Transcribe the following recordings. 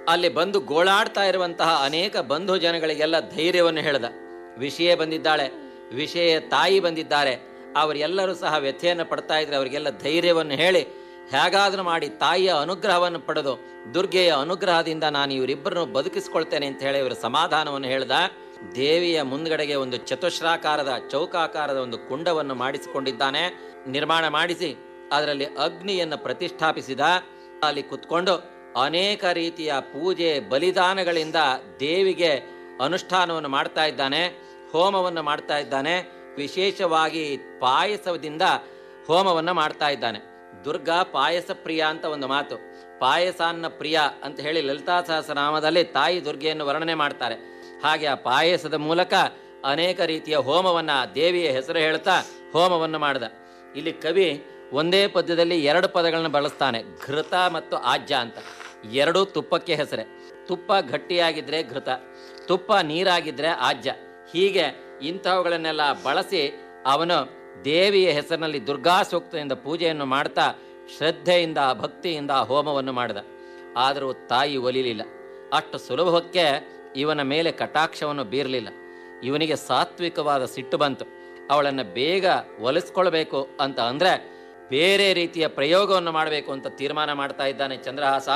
ಅಲ್ಲಿ ಬಂದು ಗೋಳಾಡ್ತಾ ಇರುವಂತಹ ಅನೇಕ ಬಂಧು ಜನಗಳಿಗೆಲ್ಲ ಧೈರ್ಯವನ್ನು ಹೇಳ್ದ ವಿಷಯ ಬಂದಿದ್ದಾಳೆ ವಿಷಯ ತಾಯಿ ಬಂದಿದ್ದಾರೆ ಅವರೆಲ್ಲರೂ ಸಹ ವ್ಯಥೆಯನ್ನು ಪಡ್ತಾ ಇದ್ರೆ ಅವರಿಗೆಲ್ಲ ಧೈರ್ಯವನ್ನು ಹೇಳಿ ಹೇಗಾದ್ರೂ ಮಾಡಿ ತಾಯಿಯ ಅನುಗ್ರಹವನ್ನು ಪಡೆದು ದುರ್ಗೆಯ ಅನುಗ್ರಹದಿಂದ ನಾನು ಇವರಿಬ್ಬರನ್ನು ಬದುಕಿಸ್ಕೊಳ್ತೇನೆ ಅಂತ ಹೇಳಿ ಇವರು ಸಮಾಧಾನವನ್ನು ಹೇಳ್ದ ದೇವಿಯ ಮುಂದ್ಗಡೆಗೆ ಒಂದು ಚತುಶ್ರಾಕಾರದ ಚೌಕಾಕಾರದ ಒಂದು ಕುಂಡವನ್ನು ಮಾಡಿಸಿಕೊಂಡಿದ್ದಾನೆ ನಿರ್ಮಾಣ ಮಾಡಿಸಿ ಅದರಲ್ಲಿ ಅಗ್ನಿಯನ್ನು ಪ್ರತಿಷ್ಠಾಪಿಸಿದ ಅಲ್ಲಿ ಕುತ್ಕೊಂಡು ಅನೇಕ ರೀತಿಯ ಪೂಜೆ ಬಲಿದಾನಗಳಿಂದ ದೇವಿಗೆ ಅನುಷ್ಠಾನವನ್ನು ಮಾಡ್ತಾ ಇದ್ದಾನೆ ಹೋಮವನ್ನು ಮಾಡ್ತಾ ಇದ್ದಾನೆ ವಿಶೇಷವಾಗಿ ಪಾಯಸದಿಂದ ಹೋಮವನ್ನು ಮಾಡ್ತಾ ಇದ್ದಾನೆ ದುರ್ಗಾ ಪಾಯಸ ಪ್ರಿಯ ಅಂತ ಒಂದು ಮಾತು ಪಾಯಸಾನ್ನ ಪ್ರಿಯ ಅಂತ ಹೇಳಿ ಲಲಿತಾ ಸಹಸ್ರನಾಮದಲ್ಲಿ ತಾಯಿ ದುರ್ಗೆಯನ್ನು ವರ್ಣನೆ ಮಾಡ್ತಾರೆ ಹಾಗೆ ಆ ಪಾಯಸದ ಮೂಲಕ ಅನೇಕ ರೀತಿಯ ಹೋಮವನ್ನ ದೇವಿಯ ಹೆಸರು ಹೇಳ್ತಾ ಹೋಮವನ್ನು ಮಾಡಿದ ಇಲ್ಲಿ ಕವಿ ಒಂದೇ ಪದ್ಯದಲ್ಲಿ ಎರಡು ಪದಗಳನ್ನು ಬಳಸ್ತಾನೆ ಘೃತ ಮತ್ತು ಆಜ್ಯ ಅಂತ ಎರಡೂ ತುಪ್ಪಕ್ಕೆ ಹೆಸರೇ ತುಪ್ಪ ಗಟ್ಟಿಯಾಗಿದ್ರೆ ಘೃತ ತುಪ್ಪ ನೀರಾಗಿದ್ರೆ ಆಜ್ಯ ಹೀಗೆ ಇಂಥವುಗಳನ್ನೆಲ್ಲ ಬಳಸಿ ಅವನು ದೇವಿಯ ಹೆಸರಿನಲ್ಲಿ ದುರ್ಗಾ ಸೂಕ್ತದಿಂದ ಪೂಜೆಯನ್ನು ಮಾಡ್ತಾ ಶ್ರದ್ಧೆಯಿಂದ ಭಕ್ತಿಯಿಂದ ಹೋಮವನ್ನು ಮಾಡಿದ ಆದರೂ ತಾಯಿ ಒಲಿಲಿಲ್ಲ ಅಷ್ಟು ಸುಲಭಕ್ಕೆ ಇವನ ಮೇಲೆ ಕಟಾಕ್ಷವನ್ನು ಬೀರಲಿಲ್ಲ ಇವನಿಗೆ ಸಾತ್ವಿಕವಾದ ಸಿಟ್ಟು ಬಂತು ಅವಳನ್ನು ಬೇಗ ಒಲಿಸ್ಕೊಳ್ಬೇಕು ಅಂತ ಅಂದ್ರೆ ಬೇರೆ ರೀತಿಯ ಪ್ರಯೋಗವನ್ನು ಮಾಡಬೇಕು ಅಂತ ತೀರ್ಮಾನ ಮಾಡ್ತಾ ಇದ್ದಾನೆ ಚಂದ್ರಹಾಸ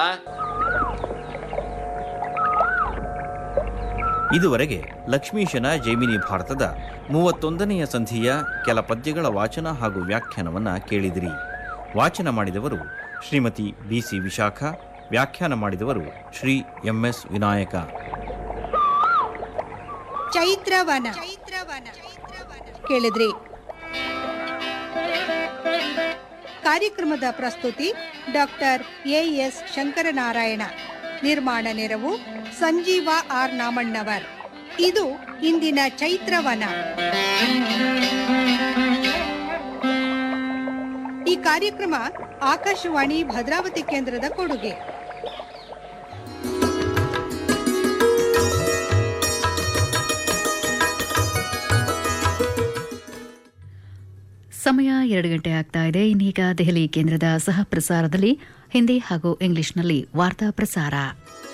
ಇದುವರೆಗೆ ಲಕ್ಷ್ಮೀಶನ ಜೈಮಿನಿ ಭಾರತದ ಮೂವತ್ತೊಂದನೆಯ ಸಂಧಿಯ ಕೆಲ ಪದ್ಯಗಳ ವಾಚನ ಹಾಗೂ ವ್ಯಾಖ್ಯಾನವನ್ನು ಕೇಳಿದಿರಿ ವಾಚನ ಮಾಡಿದವರು ಶ್ರೀಮತಿ ಬಿ ಸಿ ವಿಶಾಖ ವ್ಯಾಖ್ಯಾನ ಮಾಡಿದವರು ಶ್ರೀ ಎಂ ಎಸ್ ವಿನಾಯಕ ಚೈತ್ರವನ ಕೇಳಿದ್ರಿ ಕಾರ್ಯಕ್ರಮದ ಪ್ರಸ್ತುತಿ ಡಾಕ್ಟರ್ ಎ ಎಸ್ ಶಂಕರನಾರಾಯಣ ನಿರ್ಮಾಣ ನೆರವು ಸಂಜೀವ ಆರ್ ನಾಮಣ್ಣವರ್ ಇದು ಇಂದಿನ ಚೈತ್ರವನ ಈ ಕಾರ್ಯಕ್ರಮ ಆಕಾಶವಾಣಿ ಭದ್ರಾವತಿ ಕೇಂದ್ರದ ಕೊಡುಗೆ ಸಮಯ ಎರಡು ಗಂಟೆ ಆಗ್ತಾ ಇದೆ ಇನ್ನೀಗ ದೆಹಲಿ ಕೇಂದ್ರದ ಸಹ ಪ್ರಸಾರದಲ್ಲಿ ಹಿಂದಿ ಹಾಗೂ ಇಂಗ್ಲಿಷ್ನಲ್ಲಿ ವಾರ್ತಾ ಪ್ರಸಾರ